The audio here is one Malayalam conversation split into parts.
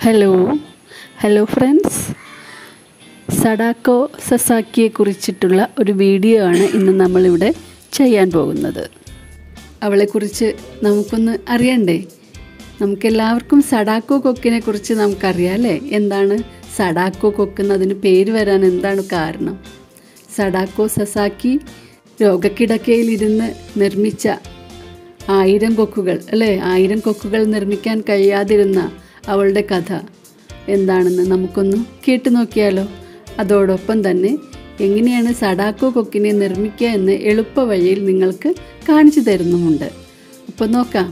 ഹലോ ഹലോ ഫ്രണ്ട്സ് സഡാക്കോ സസാക്കിയെ കുറിച്ചിട്ടുള്ള ഒരു വീഡിയോ ആണ് ഇന്ന് നമ്മളിവിടെ ചെയ്യാൻ പോകുന്നത് അവളെക്കുറിച്ച് നമുക്കൊന്ന് അറിയണ്ടേ നമുക്കെല്ലാവർക്കും സഡാക്കോ കൊക്കിനെ കുറിച്ച് നമുക്കറിയാം അല്ലേ എന്താണ് സഡാക്കോ കൊക്ക് എന്നതിന് പേര് വരാൻ എന്താണ് കാരണം സഡാക്കോ സസാക്കി രോഗക്കിടക്കയിലിരുന്ന് നിർമ്മിച്ച ആയിരം കൊക്കുകൾ അല്ലേ ആയിരം കൊക്കുകൾ നിർമ്മിക്കാൻ കഴിയാതിരുന്ന അവളുടെ കഥ എന്താണെന്ന് നമുക്കൊന്ന് കേട്ടു നോക്കിയാലോ അതോടൊപ്പം തന്നെ എങ്ങനെയാണ് സഡാക്കോ കൊക്കിനെ നിർമ്മിക്കുക എന്ന് എളുപ്പ വഴിയിൽ നിങ്ങൾക്ക് കാണിച്ചു തരുന്നുമുണ്ട് അപ്പോൾ നോക്കാം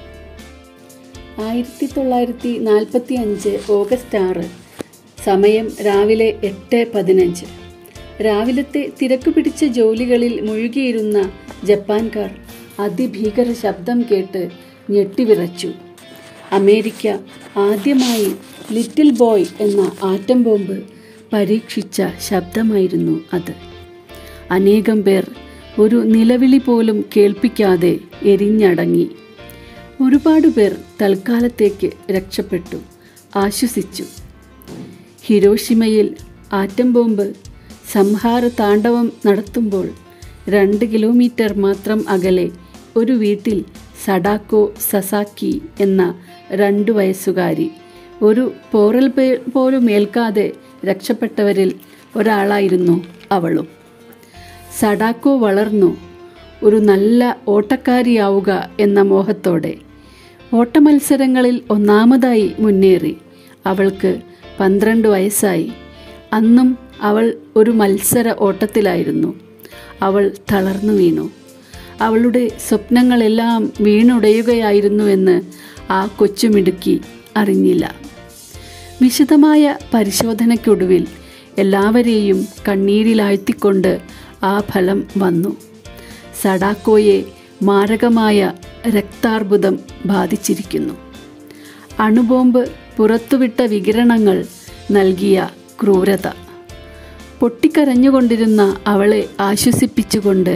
ആയിരത്തി തൊള്ളായിരത്തി നാൽപ്പത്തി അഞ്ച് ഓഗസ്റ്റ് ആറ് സമയം രാവിലെ എട്ട് പതിനഞ്ച് രാവിലത്തെ തിരക്ക് പിടിച്ച ജോലികളിൽ മുഴുകിയിരുന്ന ജപ്പാൻകാർ അതിഭീകര ശബ്ദം കേട്ട് ഞെട്ടിവിറച്ചു അമേരിക്ക ആദ്യമായി ലിറ്റിൽ ബോയ് എന്ന ആറ്റം ബോംബ് പരീക്ഷിച്ച ശബ്ദമായിരുന്നു അത് അനേകം പേർ ഒരു നിലവിളി പോലും കേൾപ്പിക്കാതെ എരിഞ്ഞടങ്ങി ഒരുപാട് പേർ തൽക്കാലത്തേക്ക് രക്ഷപ്പെട്ടു ആശ്വസിച്ചു ഹിരോഷിമയിൽ ആറ്റം ബോംബ് സംഹാര താണ്ഡവം നടത്തുമ്പോൾ രണ്ട് കിലോമീറ്റർ മാത്രം അകലെ ഒരു വീട്ടിൽ സഡാക്കോ സസാക്കി എന്ന രണ്ടു വയസ്സുകാരി ഒരു പോറൽ പേ പോലും ഏൽക്കാതെ രക്ഷപ്പെട്ടവരിൽ ഒരാളായിരുന്നു അവളും സഡാക്കോ വളർന്നു ഒരു നല്ല ഓട്ടക്കാരിയാവുക എന്ന മോഹത്തോടെ ഓട്ടമത്സരങ്ങളിൽ ഒന്നാമതായി മുന്നേറി അവൾക്ക് പന്ത്രണ്ട് വയസ്സായി അന്നും അവൾ ഒരു മത്സര ഓട്ടത്തിലായിരുന്നു അവൾ തളർന്നു വീണു അവളുടെ സ്വപ്നങ്ങളെല്ലാം വീണുടയുകയായിരുന്നുവെന്ന് ആ കൊച്ചുമിടുക്കി അറിഞ്ഞില്ല വിശദമായ പരിശോധനയ്ക്കൊടുവിൽ എല്ലാവരെയും കണ്ണീരിലാഴ്ത്തിക്കൊണ്ട് ആ ഫലം വന്നു സഡാക്കോയെ മാരകമായ രക്താർബുദം ബാധിച്ചിരിക്കുന്നു അണുബോംബ് പുറത്തുവിട്ട വികിരണങ്ങൾ നൽകിയ ക്രൂരത പൊട്ടിക്കരഞ്ഞുകൊണ്ടിരുന്ന അവളെ ആശ്വസിപ്പിച്ചുകൊണ്ട്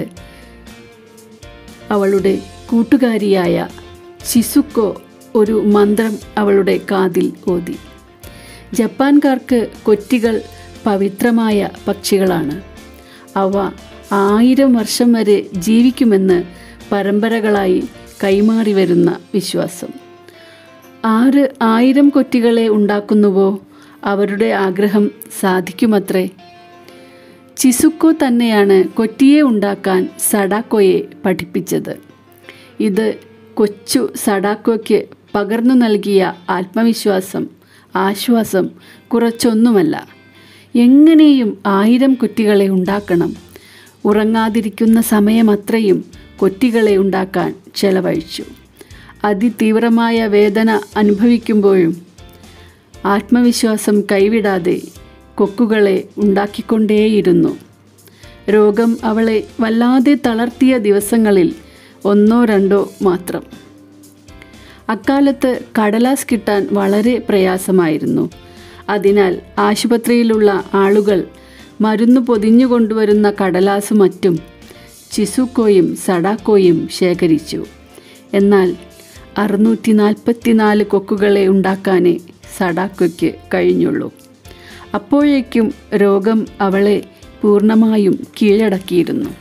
അവളുടെ കൂട്ടുകാരിയായ ശിസുക്കോ ഒരു മന്ത്രം അവളുടെ കാതിൽ ഓതി ജപ്പാൻകാർക്ക് കൊറ്റികൾ പവിത്രമായ പക്ഷികളാണ് അവ ആയിരം വർഷം വരെ ജീവിക്കുമെന്ന് പരമ്പരകളായി കൈമാറി വരുന്ന വിശ്വാസം ആര് ആയിരം കൊറ്റികളെ ഉണ്ടാക്കുന്നുവോ അവരുടെ ആഗ്രഹം സാധിക്കുമത്രേ ചിസുക്കോ തന്നെയാണ് കൊറ്റിയെ ഉണ്ടാക്കാൻ സഡാക്കോയെ പഠിപ്പിച്ചത് ഇത് കൊച്ചു സഡാക്കോയ്ക്ക് പകർന്നു നൽകിയ ആത്മവിശ്വാസം ആശ്വാസം കുറച്ചൊന്നുമല്ല എങ്ങനെയും ആയിരം കുറ്റികളെ ഉണ്ടാക്കണം ഉറങ്ങാതിരിക്കുന്ന സമയമത്രയും കൊറ്റികളെ ഉണ്ടാക്കാൻ ചെലവഴിച്ചു അതിതീവ്രമായ വേദന അനുഭവിക്കുമ്പോഴും ആത്മവിശ്വാസം കൈവിടാതെ കൊക്കുകളെ ഉണ്ടാക്കിക്കൊണ്ടേയിരുന്നു രോഗം അവളെ വല്ലാതെ തളർത്തിയ ദിവസങ്ങളിൽ ഒന്നോ രണ്ടോ മാത്രം അക്കാലത്ത് കടലാസ് കിട്ടാൻ വളരെ പ്രയാസമായിരുന്നു അതിനാൽ ആശുപത്രിയിലുള്ള ആളുകൾ മരുന്ന് പൊതിഞ്ഞു കൊണ്ടുവരുന്ന കടലാസ് മറ്റും ചിസുക്കോയും സഡാക്കോയും ശേഖരിച്ചു എന്നാൽ അറുന്നൂറ്റി നാൽപ്പത്തിനാല് കൊക്കുകളെ ഉണ്ടാക്കാനേ സഡാക്കോയ്ക്ക് കഴിഞ്ഞുള്ളൂ അപ്പോഴേക്കും രോഗം അവളെ പൂർണ്ണമായും കീഴടക്കിയിരുന്നു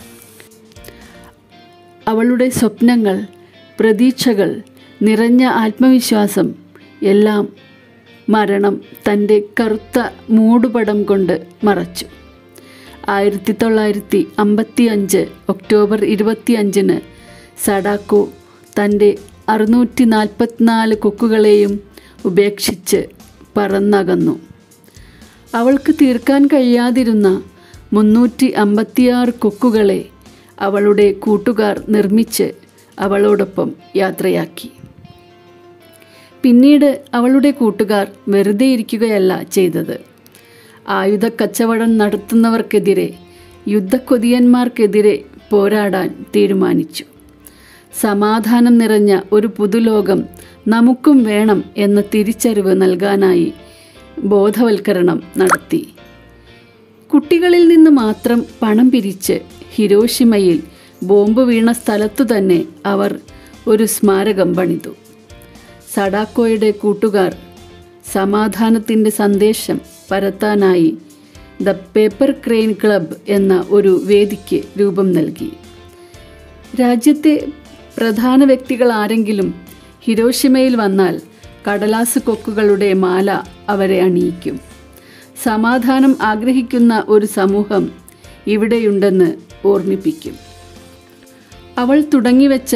അവളുടെ സ്വപ്നങ്ങൾ പ്രതീക്ഷകൾ നിറഞ്ഞ ആത്മവിശ്വാസം എല്ലാം മരണം തൻ്റെ കറുത്ത മൂടുപടം കൊണ്ട് മറച്ചു ആയിരത്തി തൊള്ളായിരത്തി അമ്പത്തി അഞ്ച് ഒക്ടോബർ ഇരുപത്തി അഞ്ചിന് സഡാക്കോ തൻ്റെ അറുന്നൂറ്റി നാൽപ്പത്തിനാല് കൊക്കുകളെയും ഉപേക്ഷിച്ച് പറന്നകന്നു അവൾക്ക് തീർക്കാൻ കഴിയാതിരുന്ന മുന്നൂറ്റി അമ്പത്തിയാറ് കൊക്കുകളെ അവളുടെ കൂട്ടുകാർ നിർമ്മിച്ച് അവളോടൊപ്പം യാത്രയാക്കി പിന്നീട് അവളുടെ കൂട്ടുകാർ വെറുതെ ഇരിക്കുകയല്ല ചെയ്തത് ആയുധ കച്ചവടം നടത്തുന്നവർക്കെതിരെ യുദ്ധക്കൊതിയന്മാർക്കെതിരെ പോരാടാൻ തീരുമാനിച്ചു സമാധാനം നിറഞ്ഞ ഒരു പുതുലോകം നമുക്കും വേണം എന്ന തിരിച്ചറിവ് നൽകാനായി ബോധവൽക്കരണം നടത്തി കുട്ടികളിൽ നിന്ന് മാത്രം പണം പിരിച്ച് ഹിരോഷിമയിൽ ബോംബ് വീണ സ്ഥലത്തു തന്നെ അവർ ഒരു സ്മാരകം പണിതു സഡാക്കോയുടെ കൂട്ടുകാർ സമാധാനത്തിൻ്റെ സന്ദേശം പരത്താനായി ദ പേപ്പർ ക്രെയിൻ ക്ലബ് എന്ന ഒരു വേദിക്ക് രൂപം നൽകി രാജ്യത്തെ പ്രധാന വ്യക്തികൾ ആരെങ്കിലും ഹിരോഷിമയിൽ വന്നാൽ കടലാസ് കൊക്കുകളുടെ മാല അവരെ അണിയിക്കും സമാധാനം ആഗ്രഹിക്കുന്ന ഒരു സമൂഹം ഇവിടെയുണ്ടെന്ന് ഓർമ്മിപ്പിക്കും അവൾ തുടങ്ങിവെച്ച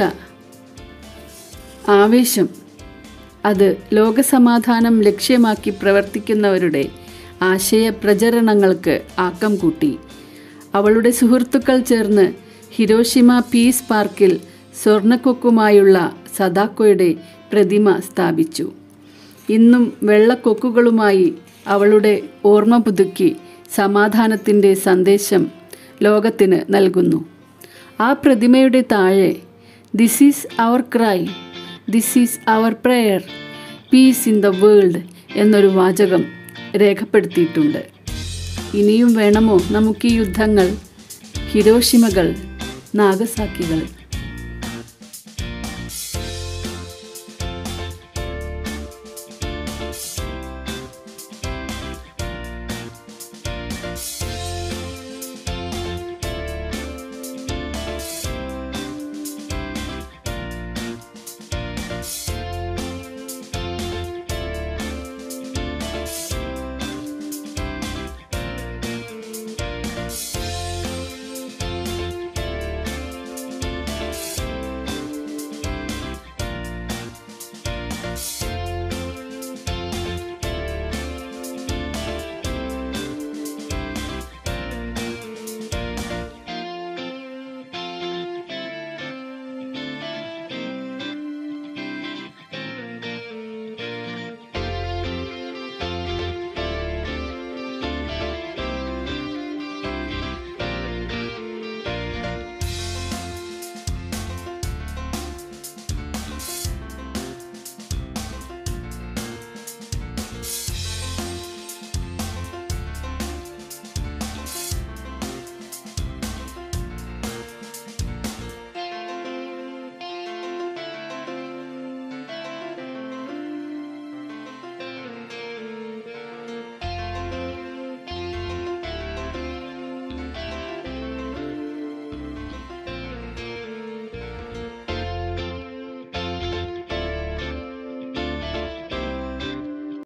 ആവേശം അത് ലോകസമാധാനം ലക്ഷ്യമാക്കി പ്രവർത്തിക്കുന്നവരുടെ ആശയ പ്രചരണങ്ങൾക്ക് ആക്കം കൂട്ടി അവളുടെ സുഹൃത്തുക്കൾ ചേർന്ന് ഹിരോഷിമ പീസ് പാർക്കിൽ സ്വർണ്ണക്കൊക്കുമായുള്ള സദാക്കോയുടെ പ്രതിമ സ്ഥാപിച്ചു ഇന്നും വെള്ളക്കൊക്കുകളുമായി അവളുടെ ഓർമ്മ പുതുക്കി സമാധാനത്തിൻ്റെ സന്ദേശം ലോകത്തിന് നൽകുന്നു ആ പ്രതിമയുടെ താഴെ this is our cry this is our prayer peace in the world എന്നൊരു വാചകം രേഖപ്പെടുത്തിയിട്ടുണ്ട് ഇനിയും വേണമോ നമുക്ക് ഈ യുദ്ധങ്ങൾ ഹിരോഷിമകൾ നാഗസാക്കികൾ